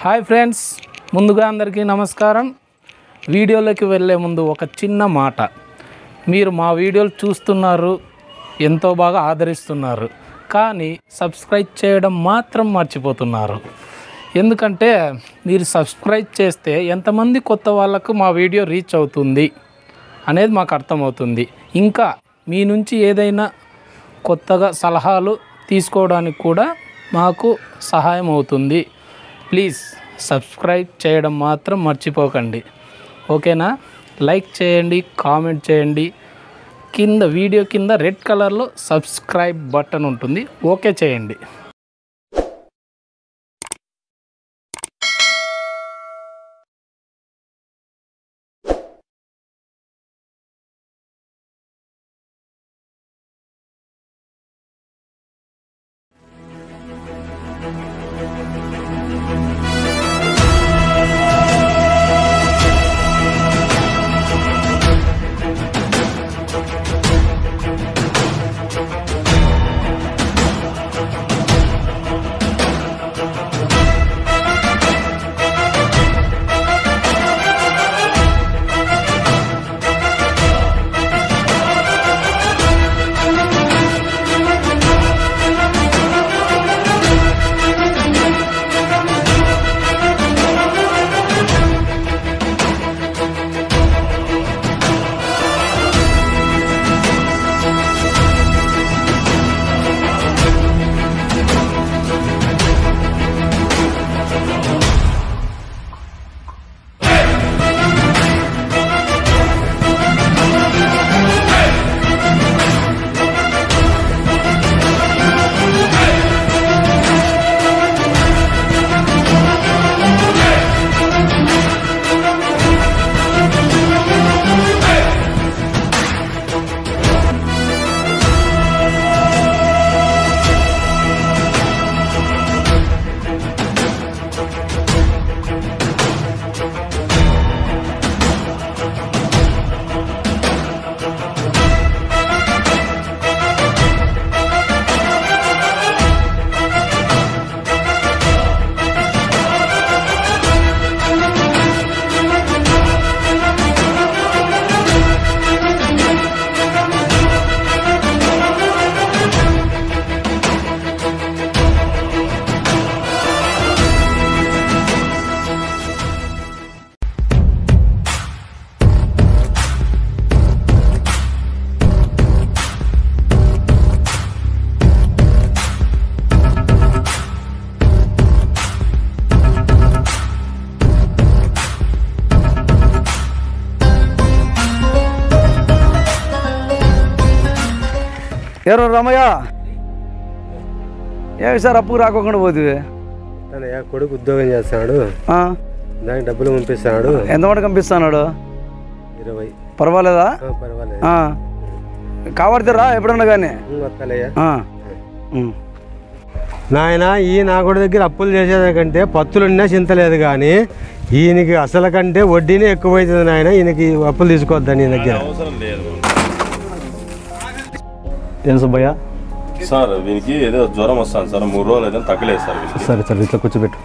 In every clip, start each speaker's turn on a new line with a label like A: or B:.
A: Hi friends ముందుగా అందరికీ నమస్కారం వీడియోలోకి వెళ్ళే ముందు ఒక చిన్న మాట మీరు మా వీడియోలు చూస్తున్నారు ఎంతో బాగా ఆదరిస్తున్నారు కానీ సబ్స్క్రైబ్ చేయడం మాత్రం మర్చిపోతున్నారు ఎందుకంటే మీరు సబ్స్క్రైబ్ చేస్తే ఎంతమంది కొత్త వాళ్ళకు మా వీడియో రీచ్ అవుతుంది అనేది మాకు అర్థమవుతుంది ఇంకా మీ నుంచి ఏదైనా కొత్తగా సలహాలు తీసుకోవడానికి కూడా మాకు సహాయం అవుతుంది ప్లీజ్ సబ్స్క్రైబ్ చేయడం మాత్రం మర్చిపోకండి ఓకేనా లైక్ చేయండి కామెంట్ చేయండి కింద వీడియో కింద రెడ్ కలర్లో సబ్స్క్రైబ్ బటన్ ఉంటుంది ఓకే చేయండి
B: ఎవరు రమయ్య ఏమి సార్ అప్పుకు రాకోకుండా పోతివి
C: తనయ్య కొడుకు ఉద్యోగం చేస్తున్నాడు
B: ఆ,
C: దానికి డబ్బులు పంపిస్తున్నాడు
B: ఎంత మాట కంపిస్తున్నాడు
C: ఇరవై
B: పర్వాలేదా
C: ఆ, పర్వాలేదు
B: ఆ, కావాడితే రా ఎప్పుడన్నా కానీ
C: వస్తాలయ్య
B: ఆ, ఉమ్.
C: నాయన ఈ నా కొడుకు దగ్గర అప్పులు చేసేదానికంటే పత్తులున్నా చింతలేదు కానీ ఈయనకి అసలు కంటే వడ్డీనే ఎక్కువైతుంది నాయన ఈయనకి అప్పులు తీసుకోవద్దని నీ దగ్గర
D: అవసరం లేదు
B: ఏం సుబ్బయ్య
D: సార్ వీనికి ఏదో జ్వరం వస్తుంది సార్ మూడు రోజులు అయితే తగ్గలేదు సార్ వీనికి
B: సరే సరే ఇట్లా కూర్చోబెట్టు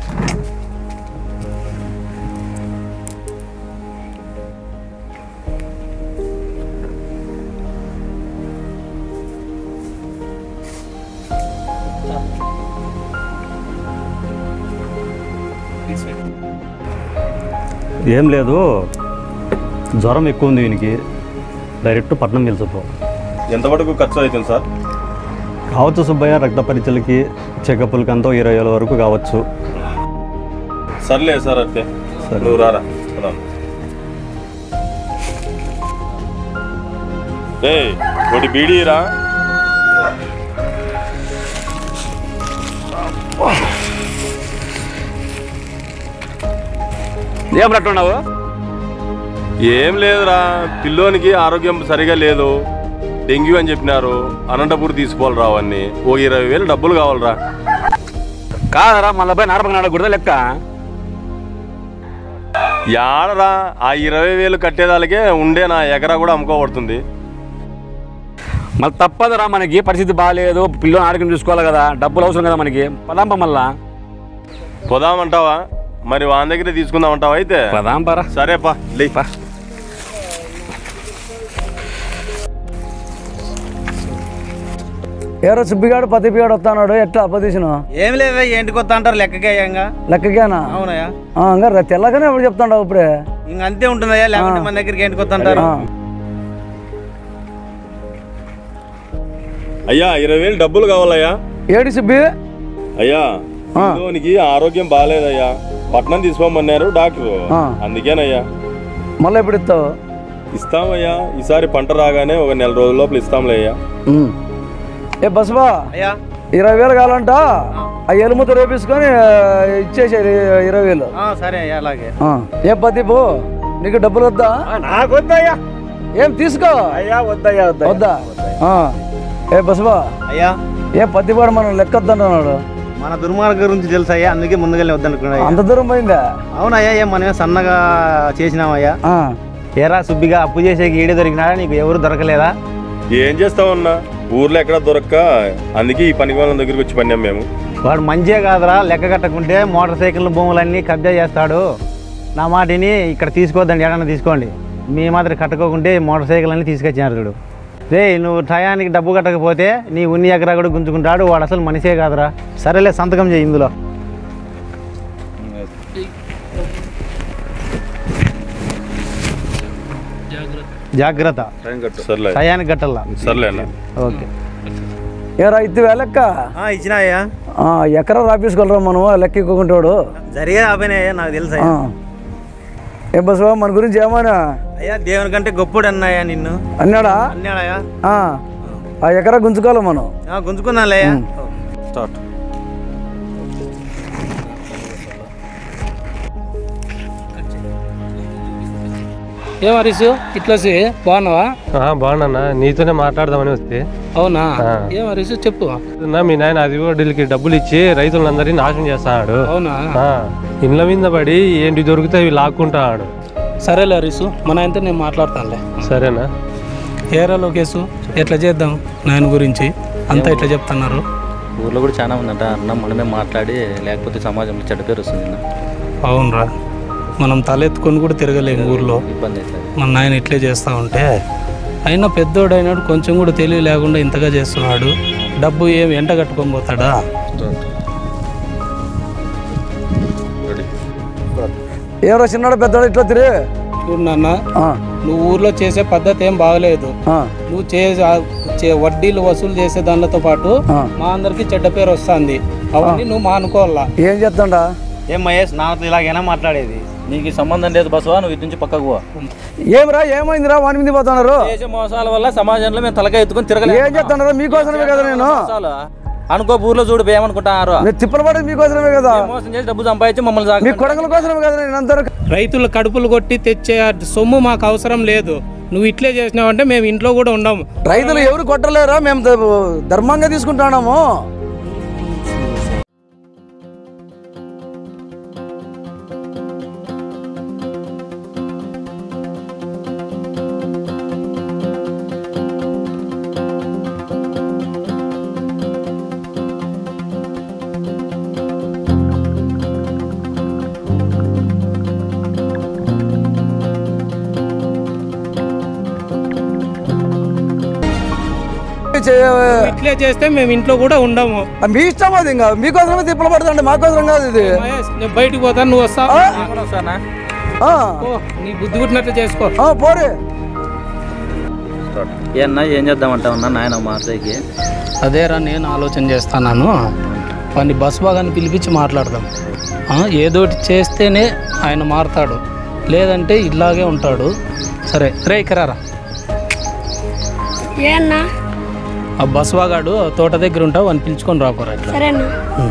E: ఏం లేదు జ్వరం ఎక్కువ ఉంది వీనికి డైరెక్ట్ పట్నం వెళ్ళిపో
D: ఎంత వరకు ఖర్చు అవుతుంది సార్
E: కావచ్చు సుబ్బయ్య రక్త పరీక్షలకి చెకప్లకి అంతా ఇరవై వేల వరకు కావచ్చు
D: సర్లే సార్ అయితే
E: సరే.
D: నువ్వు రారా పోదాం. ఏయ్ ఒకటి బీడీరా
B: ఏం రట్టున్నావు
D: ఏం లేదురా పిల్లోనికి ఆరోగ్యం సరిగా లేదు డెంగ్యూ అని చెప్పినారు అనంతపూర్ తీసుకోవాలి రా అవన్నీ ఓ ఇరవై వేలు డబ్బులు కావాలరా
B: కాదరా మళ్ళీ పోయి నాడపక గుడద లెక్క
D: యాడరా ఆ ఇరవై వేలు కట్టేదానికే ఉండే నా ఎకరా కూడా అమ్ముకోబడుతుంది
B: మళ్ళీ తప్పదురా మనకి పరిస్థితి బాగాలేదు పిల్లలు ఆరోగ్యం చూసుకోవాలి కదా డబ్బులు అవసరం కదా మనకి పలాంప మళ్ళా
D: పోదామంటావా మరి వాని దగ్గర తీసుకుందామంటావా అయితే
B: పదాం పరా
D: సరేపా లే
B: పా
F: ఎవరో సుబ్బిగాడు పతిపిగాడు వస్తాడు ఎట్లా అప్పదీసిన
G: ఏం లేదు ఏంటికి వస్తా అంటారు లెక్కకేయంగా
F: లెక్కకేనా
G: అవునయ్యా
F: ఆ, ఇంకా ర- తెల్లగానే ఎప్పుడు చెప్తాడు ఇప్పుడే
G: ఇంక అంతే ఉంటుందయ్యా లేకుంటే మన దగ్గరికి ఏంటికి వస్తా అంటారు
F: ఆ.
D: అయ్యా ఇరవై వేలు డబ్బులు కావాలయ్యా
F: ఏడు సుబ్బి
D: అయ్యా పిల్లోనికి ఆరోగ్యం బాగాలేదయ్యా పట్నం తీసుకోమన్నారు డాక్టర్
F: ఆ.
D: అందుకేనయ్యా
F: మళ్ళీ ఎప్పుడు ఇస్తావు
D: ఇస్తామయ్యా ఈసారి పంట రాగానే ఒక నెల రోజుల లోపల ఇస్తాంలే అయ్యా
F: ఉమ్. ఏ బస్బా
G: అయ్యా
F: ఇరవై వేలు కావాలంట ఆ ఎలుముతో రేపించుకొని ఆ, ఇచ్చేసేది ఇరవై వేలు
G: ఆ, సరే అయ్యా అలాగే
F: ఆ. ఏ పతిపు నీకు డబ్బులు వద్దా
C: నాకు వద్దయ్యా
F: ఏం తీసుకో
C: అయ్యా వద్దయ్యా
F: వద్దా ఆ. ఏ బస్బా
G: అయ్యా
F: ఏ పతిపాడు మనం లెక్కొద్దంటున్నాడు
G: మన దుర్మార్గం గురించి తెలుసు అయ్యా అందుకే ముందుగానే వద్దనుకున్నా
F: అంత దూరం పోయిందా
G: అవునయ్యా ఏం మనమే సన్నగా చేసినామయ్యా
F: ఆ.
G: ఏరా సుబ్బిగా అప్పు చేసేకి ఈడే దొరికినాడా నీకు ఎవరు దొరకలేదా
D: ఏం చేస్తామన్నా ఊర్లో ఎక్కడ దొరక్క అందుకే ఈ పనికి వాళ్ళ దగ్గరికి వచ్చి పన్నాం మేము
G: వాడు మంచిగా కాదురా లెక్క కట్టకుంటే మోటార్ సైకిల్ భూములన్నీ కబ్జా చేస్తాడు నా మాటిని ఇక్కడ తీసుకోవద్దండి ఎడన్నా తీసుకోండి మీ మాత్రం కట్టుకోకుంటే మోటార్ సైకిల్ అన్ని తీసుకొచ్చినారు చూడు రే నువ్వు టయానికి డబ్బు కట్టకపోతే నీ ఉన్ని ఎకరా కూడా గుంజుకుంటాడు వాడు అసలు మనిషే కాదురా సరేలే సంతకం చేయి ఇందులో జాగ్రత్త
D: సర్లే
G: టయానికి కట్టల్లా
D: సర్లే అన్న
G: ఓకే
F: ఏరా ఇత్తి లెక్క
G: ఇచ్చినాయ్యా
F: ఆ, ఎకరా రాపేసుకోగలరా మనం లెక్క ఎక్కుకుంటాడు
G: జరిగే ఆపేనాయ్యా నాకు తెలుసు
F: ఆ. ఏ బస్వా మన గురించి ఏమైనా
G: అయ్యా దేవుని కంటే గొప్పడు అన్నాయా నిన్ను
F: అన్నాడా
G: అన్నాడయ్యా
F: ఆ. ఆ ఎకరా గుంజుకోవాలి మనం
G: గుంజుకున్నాలయ్యా
B: స్టార్ట్
A: ఏం హరీషు ఇట్లా సి, బాగున్నావా
H: బాగున్నా నీతోనే మాట్లాడదామని వస్తే
A: అవునా
H: ఆ.
A: ఏం హరీషు చెప్పు
H: నా మీ నాయన అది వడ్డీలకి డబ్బులు ఇచ్చి రైతులందరినీ నాశనం చేస్తాడు
A: అవునా
H: ఇండ్ల మీద పడి ఏంటి దొరికితే అవి లాక్కుంటాడు
A: సరేలే హరీషు మన ఆయనతో నేను మాట్లాడతానులే
H: సరేనా
A: ఏరా లోకేష్ ఎట్లా చేద్దాం నాయన గురించి అంతా ఇట్లా చెప్తున్నారు
I: ఊర్లో కూడా చాలా ఉందంట అన్న మనమే మాట్లాడి లేకపోతే సమాజంలో చెడ్డ పేరు వస్తుంది అన్న.
A: అవునరా మనం తలెత్తుకొని కూడా తిరగలేము ఊర్లో
I: ఇబ్బంది అవుతుంది
A: మన నాయన ఇట్లే చేస్తా ఉంటే అయినా పెద్దోడు అయినాడు కొంచెం కూడా తెలివి లేకుండా ఇంతగా చేస్తున్నాడు డబ్బు ఏం ఎంట కట్టుకొని పోతాడా
F: ఎవరో చిన్నాడు పెద్దోడు ఇట్లా తిరిగి
A: చూడు నాన్న
F: ఆ.
A: నువ్వు ఊర్లో చేసే పద్ధతి ఏం బాగలేదు
F: ఆ.
A: నువ్వు చే చే- వడ్డీలు వసూలు చేసే దానితో పాటు
F: ఆ.
A: మా అందరికి చెడ్డ పేరు వస్తుంది అవన్నీ నువ్వు మానుకోవాలా
F: ఏం చేస్తాడా
G: ఏం మహేష్ నాతో ఇలాగైనా మాట్లాడేది
I: నీకు ఈ సంబంధం లేదు బసవా నువ్వు ఇటు నుంచి పక్కకు పో
F: ఏమిరా ఏమైందిరా వాని మీద పోతున్నారు
I: చేసే మోసాల వల్ల సమాజంలో మేము తలకాయ ఎత్తుకొని తిరగలేదు
F: ఏం చేస్తున్నారు మీకోసమే కదా నేను
I: అనుకో ఊర్లో చూడు ఏమనుకుంటారు
F: మీరు తిప్పలు పడేది మీకోసమే కదా
I: మోసం చేసి డబ్బు సంపాదించి మమ్మల్ని
F: మీ
I: సాగు
F: కొడకల కోసమే కదా నేను అందరూ
A: రైతుల కడుపులు కొట్టి తెచ్చే ఆ సొమ్ము మాకు అవసరం లేదు నువ్వు ఇట్లే చేసినావంటే మేము ఇంట్లో కూడా ఉండము
F: రైతులు ఎవరు కొట్టలేరా మేము ద- ధర్మంగా తీసుకుంటున్నాము చే-
A: ఇట్లే చేస్తే మేము ఇంట్లో కూడా ఉండము
F: మీ ఇష్టం అది ఇంకా మీకోసమే తిప్పలు పడుతుంటే మాకోసం కాదు ఇది
A: మహేష్, నేను బయటికి పోతాను నువ్వు వస్తావు
F: ఆ,
A: ఓ, నీ బుద్ధి పుట్టినట్లు చేసుకో
F: ఆ, పోరే
I: ఏమన్నా ఏం చేద్దామంటావన్నా నాయన మాసైకి
A: అదేరా నేను ఆలోచన చేస్తాను వాడిని బస్ బాగాన్ని పిలిపించి మాట్లాడదాం ఆ, ఏదోటి చేస్తేనే ఆయన మారుతాడు లేదంటే ఇలాగే ఉంటాడు సరే రే ఇక్కరారా
J: ఏ అన్నా
A: ఆ బస్వాగాడు తోట దగ్గర ఉంటావు అని పిలుచుకొని రాపోరా ఇట్లా
J: సరేనా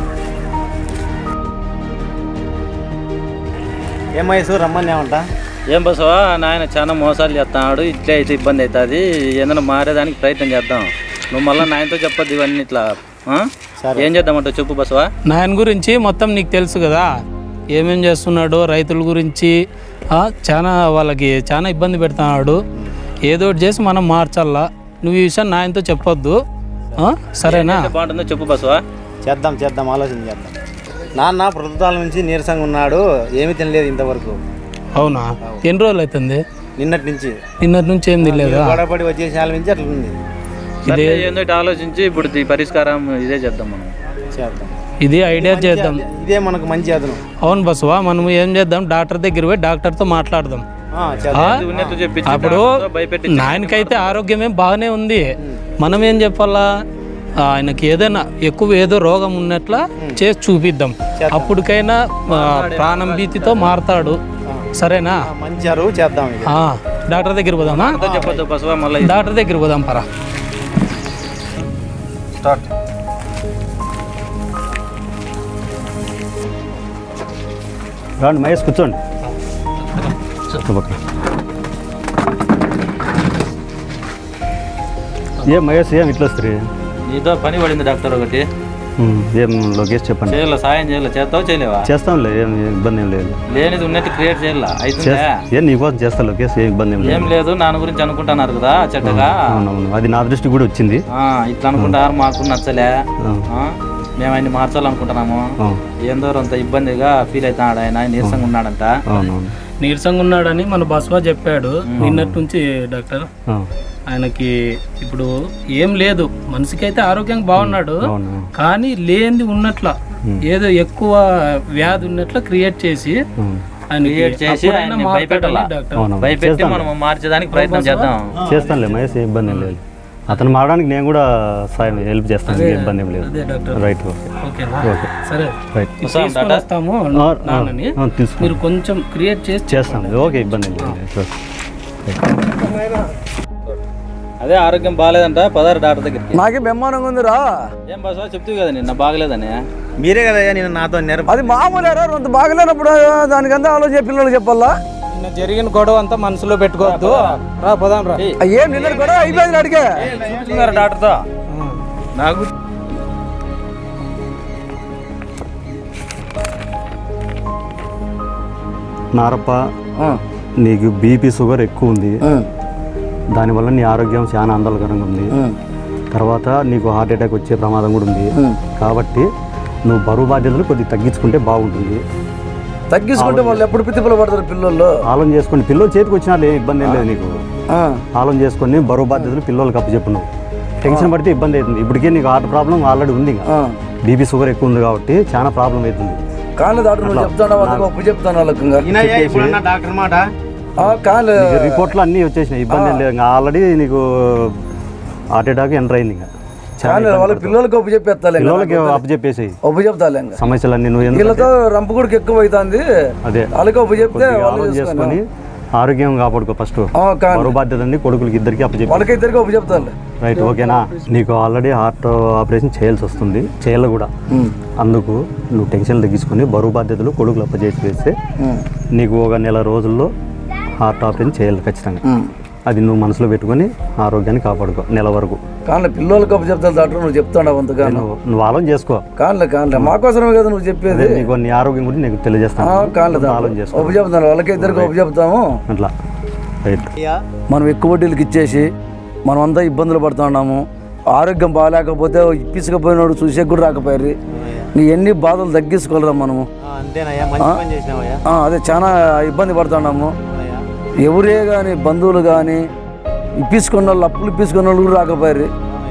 G: ఏం మహేష్ రమ్మని ఏమంటా
I: ఏం బసవా నాయన చాలా మోసాలు చేస్తున్నాడు ఇట్లే అయితే ఇబ్బంది అవుతుంది ఏదైనా మారేదానికి ప్రయత్నం చేద్దాం నువ్వు మళ్ళీ నాయనతో చెప్పొద్దు ఇవన్నీ ఇట్లా ఆ? ఏం చేద్దామంటావు చెప్పు బసవా
A: నాయన గురించి మొత్తం నీకు తెలుసు కదా ఏమేం చేస్తున్నాడో రైతుల గురించి ఆ, చాలా వాళ్ళకి చాలా ఇబ్బంది పెడుతున్నాడు ఏదో ఒకటి చేసి మనం మార్చాలా నువ్వు ఈ విషయం నాయనతో చెప్పొద్దు ఆ, సరేనా
I: ఎంత బాగుంటుందో చెప్పు బసవా
G: చేద్దాం చేద్దాం ఆలోచన చేద్దాం నాన్న ప్రభుత్వాల నుంచి నీరసంగా ఉన్నాడు ఏమీ తినలేదు ఇంతవరకు
A: అవునా ఎన్ని రోజులు అవుతుంది
G: నిన్నటి నుంచి
A: నిన్నటి నుంచి ఏం తెలియదా
G: గొడవపడి వచ్చేసిన వాళ్ళ నుంచి అట్లా ఉంది
I: సరే ఏందో ఇటు ఆలోచించి ఇప్పుడు ఈ పరిష్కారం ఇదే చేద్దాం మనం
G: చేద్దాం
A: ఇది ఐడియా చేద్దాం
G: ఇదే మనకు మంచి అదనం
A: అవును బస్వా మనం ఏం చేద్దాం డాక్టర్ దగ్గర పోయి డాక్టర్తో మాట్లాడదాం
G: ఆ, చేద్దాం
A: ఆ?
I: ఉన్నట్టు చెప్పించి
A: అప్పుడు
I: డాక్టర్తో భయపెట్టించి
A: నాయనకైతే ఆరోగ్యం ఏం బాగానే ఉంది మనం ఏం చెప్పాలా ఆయనకి ఏదైనా ఎక్కువ ఏదో రోగం ఉన్నట్ల చేసి చూపిద్దాం అప్పటికైనా ఆ, ప్రాణం భీతితో మారతాడు సరేనా
G: ఆ, మంచి అరువు చేద్దాం ఇది
A: ఆ, డాక్టర్ దగ్గర పోదామా
I: డాక్టర్తో చెప్పొద్దు బసవా మళ్ళీ
A: డాక్టర్ దగ్గర పోదాం పరా
G: స్టార్ట్
E: రండి మహేష్ కూర్చోండి పక్కన. ఏం మహేష్ ఏం ఇట్లా వస్తుంది
I: నీతో పని పడింది డాక్టర్ ఒకటి
E: ఏం లోకేష్ చెప్పండి
I: చేయాల సాయం చేయాలి చేస్తావు చేయలేవా
E: చేస్తాంలే ఏం ఇబ్బంది ఏం లేదు
I: లేనిది ఉన్నట్టు క్రియేట్ చేయాల అవుతుందా
E: చేస్తా ఏం నీకోసం చేస్తా లోకేష్ ఏం ఇబ్బంది ఏం
I: ఏం
E: లేదు
I: లేదు నాన్న గురించి అనుకుంటున్నారు కదా చెడ్డగా
E: అవునవును అది నా దృష్టి కూడా వచ్చింది
I: ఆ, ఇట్లా అనుకుంటారు మాకు నచ్చలే
E: ఆ,
I: ఆ, మేము ఆయన్ని మార్చాలనుకుంటున్నాము
E: ఆ,
I: ఏందో అంత ఇబ్బందిగా ఫీల్ అవుతున్నాడు ఆయన నీరసంగా ఉన్నాడంట
E: అవునవును
A: నీరసంగా ఉన్నాడని మన బస్వా చెప్పాడు నిన్నటి నుంచి డాక్టర్
E: ఆ,
A: ఆయనకి ఇప్పుడు ఏం లేదు మనిషికి అయితే ఆరోగ్యంగా బాగున్నాడు
E: అవును
A: కానీ లేనిది ఉన్నట్ల ఏదో ఎక్కువ వ్యాధి ఉన్నట్ల క్రియేట్ చేసి
E: అవును.
A: ఆయనకి
I: Create చేసి
A: అప్పుడైనా
I: ఆయన్ని
A: మారతాడని
I: భయపెట్టాలా?
A: డాక్టర్
E: అవునవును
I: భయపెట్టి
E: చేస్తాను
I: మనం మార్చేదానికి ప్రయత్నం చేద్దాం
E: చేస్తానులే మహేష్ ఏం ఇబ్బంది ఏం లేదు అతను మారడానికి నేను కూడా సాయం హెల్ప్ చేస్తాను ఏం ఇబ్బంది ఏం లేదు
A: అదే డాక్టర్
E: రైట్ ఓకే
A: ఓకేనా
E: ఓకే
A: సరే
E: రైట్
I: వస్తాం
A: తీసుకొని
I: టాటా.
A: వస్తాము
E: ఆ, ఆ,
A: నాన్నని
E: ఆ, తీసుకో
A: మీరు కొంచెం క్రియేట్ చేసి
E: చేస్తాను ఓకే ఇబ్బంది ఏం లేదు ఓకే.
I: అదే ఆరోగ్యం బాగాలేదంట పదహారు డాక్టర్ దగ్గరికి
F: నాకే బెమ్మానంగా ఉందిరా
I: ఏం బసవా చెప్తూ కదా నిన్న బాగలేదని
G: మీరే కదా నేను నాతో నేర్ప
F: అది మామూలేరా అంత బాగలేనప్పుడు దానికంతా ఆలోచన పిల్లలు చెప్పాలా
A: నిన్న జరిగిన గొడవ అంతా మనసులో పెట్టుకోవద్దు రా పోదాం రా
F: ఆ, ఏం నిన్న కూడా అయిపోయింది అడిగే
I: చూస్తున్నారు డాక్టర్తో నాకు
E: నారప్ప నీకు బీపీ షుగర్ ఎక్కువ ఉంది దానివల్ల నీ ఆరోగ్యం చాలా ఆందోళనకరంగా ఉంది తర్వాత నీకు హార్ట్ అటాక్ వచ్చే ప్రమాదం కూడా ఉంది కాబట్టి నువ్వు బరువు బాధ్యతలు కొద్దిగా తగ్గించుకుంటే బాగుంటుంది
F: తగ్గించుకుంటే వాళ్ళు ఎప్పుడు పితిపలు పడతారు పిల్లలు
E: ఆలోచన చేసుకొని పిల్లలు చేతికి వచ్చినా ఏ ఇబ్బంది ఏం లేదు నీకు
F: ఆ,
E: ఆలోచన చేసుకొని బరువు బాధ్యతలు పిల్లలకి అప్పచెప్పు నువ్వు టెన్షన్ పడితే ఇబ్బంది అవుతుంది ఇప్పటికే నీకు హార్ట్ ప్రాబ్లం ఆల్రెడీ ఉంది
F: ఆ.
E: బీపీ షుగర్ ఎక్కువ ఉంది కాబట్టి చాలా ప్రాబ్లం అవుతుంది
F: కాళ్ళు దాటు నువ్వు చెప్తాను వాళ్ళకి ఒప్పు చెప్తాను వాళ్ళకి ఇంకా.
G: ఈయనయ్యా ఇప్పుడున్న డాక్టర్ మాట
F: ఆ, కాళ్ళు
E: నీకు రిపోర్ట్లు అన్నీ వచ్చేసినాయి ఇబ్బంది ఏం లేదు ఇంకా ఆల్రెడీ నీకు హార్ట్ అటాక్ ఎంటర్ అయింది ఇంకా చాలా
F: కాళ్ళు వాళ్ళ పిల్లలకి ఒప్పు చెప్పేస్తాలే ఇంకా.
E: పిల్లలకి అప్పచెప్పేసేయి
F: ఒప్పు చెప్తాలే ఇంకా
E: సమస్యలన్నీ నువ్వు ఎందుకు
F: వీళ్ళతో రంపు కూడా ఎక్కువ అవుతుంది
E: అదే
F: వాళ్ళకి ఒప్పు చెప్తే
E: కొద్దిగా
F: వాళ్ళు
E: ఆలోచన
F: చూసుకొని
E: చేసుకొని ఆరోగ్యం కాపాడుకో ఫస్ట్
F: ఆ, కాళ్ళు
E: బరువు బాధ్యతని కొడుకులకి ఇద్దరికి అప్పచెప్పి
F: వాళ్ళకి ఇద్దరికి ఒప్పు చెప్తాను
E: రైట్ ఓకేనా నీకు ఆల్రెడీ హార్ట్ ఆపరేషన్ చేయాల్సి వస్తుంది చేయాలి కూడా అందుకు నువ్వు టెన్షన్ తగ్గించుకొని బరువు బాధ్యతలు కొడుకులు అప్పచేసి వేస్తే నీకు ఒక నెల రోజుల్లో హార్ట్ ఆపరేషన్ చేయాలి ఖచ్చితంగా అది నువ్వు మనసులో పెట్టుకొని ఆరోగ్యాన్ని కాపాడుకో నెల వరకు
F: కానీ పిల్లలకి ఒప్పు చెప్తాను డాక్టర్ నువ్వు చెప్తాడు అంతగాను
E: నువ్వు నువ్వు ఆలోచన చేసుకో
F: కానులే కానులే మాకోసమే కదా నువ్వు చెప్పేది
E: అదే నీకు నీ ఆరోగ్యం గురించి నీకు తెలియజేస్తాను
F: ఆ, కానులే
E: కొంచెం ఆలోచన చేసుకో
F: ఒప్పు చెప్తాను వాళ్ళకి ఇద్దరికి ఒప్పు చెప్తాము
E: అట్లా రైట్
F: మనం ఎక్కువ వడ్డీలకి ఇచ్చేసి మనం అంతా ఇబ్బందులు పడుతున్నాము ఆరోగ్యం బాగాలేకపోతే ఇప్పించకపోయినాడు చూసే కూడా రాకపోయారు నీ ఎన్ని బాధలు తగ్గించుకోలేరా మనము
G: అంతేనయ్యా మంచి పని చేసినావయ్యా
F: ఆ, అదే చాలా ఇబ్బంది పడుతున్నాము ఎవరే కానీ బంధువులు కానీ ఇప్పించుకున్న వాళ్ళు అప్పులు ఇప్పించుకున్న వాళ్ళు కూడా రాకపోయారు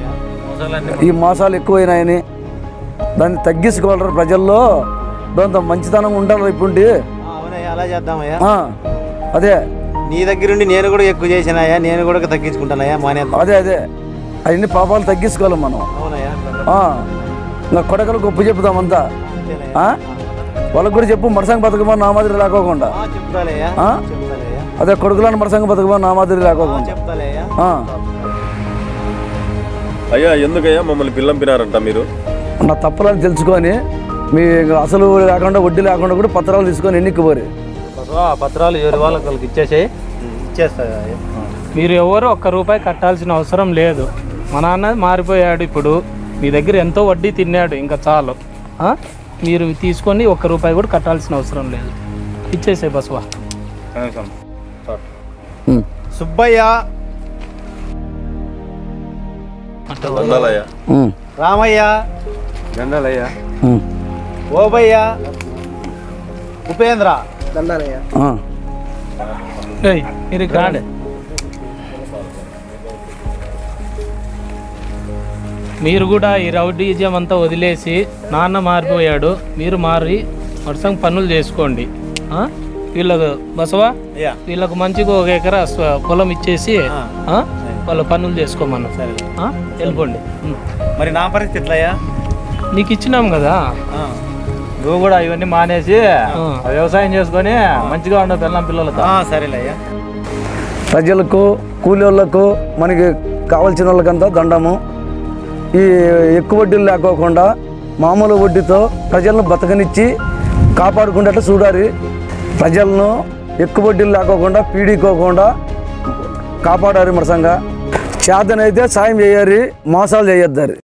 F: ఈ మోసాలు ఎక్కువైనాయని దాన్ని తగ్గించుకోవాలరా ప్రజల్లో దాంతో మంచితనం ఉండాలి ఇప్పుడు
G: అవునయ్యా అలా చేద్దామయ్యా
F: ఆ, అదే
G: నీ దగ్గరుండి నేను కూడా ఎక్కువ చేసినాయా నేను కూడా తగ్గించుకుంటానయ్యా మానేద్దాం
F: అదే అదే అవన్నీ పాపాలు తగ్గించుకోవాలి మనం
G: అవునయ్యా
F: ఆ, ఇంకా కొడకలు గొప్ప చెప్పుదామంతా ఆ? వాళ్ళకు కూడా చెప్పు మరసంగ బతకమా నా మాదిరి లేకోకుండా
G: ఆ, చెప్తాలయ్యా
F: ఆ?
G: చెప్తాలయ్యా
F: అదే కొడుకులను మరసంగ బతకమా నా మాదిరి లేకోకుండా
G: చెప్తాలయ్యా
F: ఆ.
D: అయ్యా ఎందుకయ్యా మమ్మల్ని పిల్లంపినారంట మీరు
F: నా తప్పులని తెలుసుకొని మీ అసలు లేకుండా వడ్డీ లేకుండా కూడా పత్రాలు తీసుకొని ఎన్నిక పోరి
I: బసవా, ఆ పత్రాలు ఎవరి వాళ్ళకి వాళ్ళకి ఇచ్చేసేయి
G: ఇచ్చేస్తా
A: మీరు ఎవరు ఒక్క రూపాయి కట్టాల్సిన అవసరం లేదు మా నాన్న మారిపోయాడు ఇప్పుడు మీ దగ్గర ఎంతో వడ్డీ తిన్నాడు ఇంకా చాలు ఆ? మీరు తీసుకొని ఒక్క రూపాయి కూడా కట్టాల్సిన అవసరం లేదు ఇచ్చేసే బస్వా
G: సుబ్బయ్య
D: వందలయ్యా
G: రామయ్య
C: గండాలయ్యా
G: ఓబయ్య ఉపేంద్ర
F: ఆ.
A: ఏయ్, మీరు ఇక్కడ రండి. మీరు కూడా ఈ రౌడీజం అంతా వదిలేసి నాన్న మారిపోయాడు మీరు మారి వరుసంగా పనులు చేసుకోండి ఆ? వీళ్ళకు బసవా
G: అయ్యా.
A: వీళ్ళకు మంచిగా ఒక ఎకరా స్వ- పొలం ఇచ్చేసి ఆ? వాళ్ళ పనులు చేసుకోమను ఆ? వెళ్ళిపోండి ఉం.
G: మరి నా పరిస్థితి ఎట్లయ్యా
A: నీకు ఇచ్చినాం కదా
H: నువ్వు కూడా ఇవన్నీ మానేసి
A: ఆ.
H: వ్యవసాయం చేసుకొని మంచిగా ఉండవు పిల్లం పిల్లలతో
G: సరేలయ్యా
F: ప్రజలకు కూలీలకు మనకి కావాల్సిన వాళ్ళకంతా దండము ఈ ఎక్కువ వడ్డీలు లేకోకుండా మామూలు వడ్డీతో ప్రజలను బతకనిచ్చి కాపాడుకునేట్టు చూడాలి ప్రజలను ఎక్కువ వడ్డీలు లేకోకుండా పీడికోకుండా కాపాడాలి మరసంగా చేతనైతే సాయం చేయాలి మోసాలు చేయొద్దారు